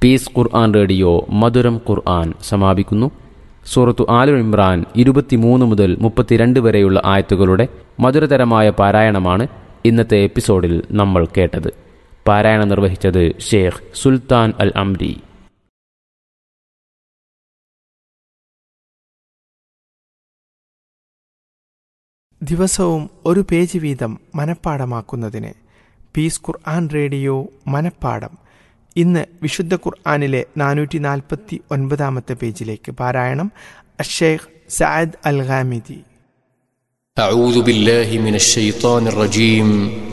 piece ഖുർആൻ radio മധുരം ഖുർആൻ സമാപിക്കുന്നു സൂറത്തു ആലു ഇമ്രാൻ ഇരുപത്തിമൂന്ന് മുതൽ മുപ്പത്തിരണ്ട് വരെയുള്ള ആയത്തുകളുടെ മധുരതരമായ പാരായണമാണ് ഇന്നത്തെ എപ്പിസോഡിൽ നമ്മൾ കേട്ടത് പാരായണം നിർവഹിച്ചത് ഷേഖ് സുൽത്താൻ അൽ അംരി ദിവസവും ഒരു പേജ് വീതം മനഃപ്പാടമാക്കുന്നതിന് പീസ് ഖുർആൻ റേഡിയോ മനഃപ്പാടം ഇന്ന് വിശുദ്ധ ഖുർആാനിലെ നാനൂറ്റി നാൽപ്പത്തി ഒൻപതാമത്തെ പേജിലേക്ക് പാരായണം അഷേഖ് സഅദ് അൽ ഖാമിദി أعوذ بالله من الشيطان الرجيم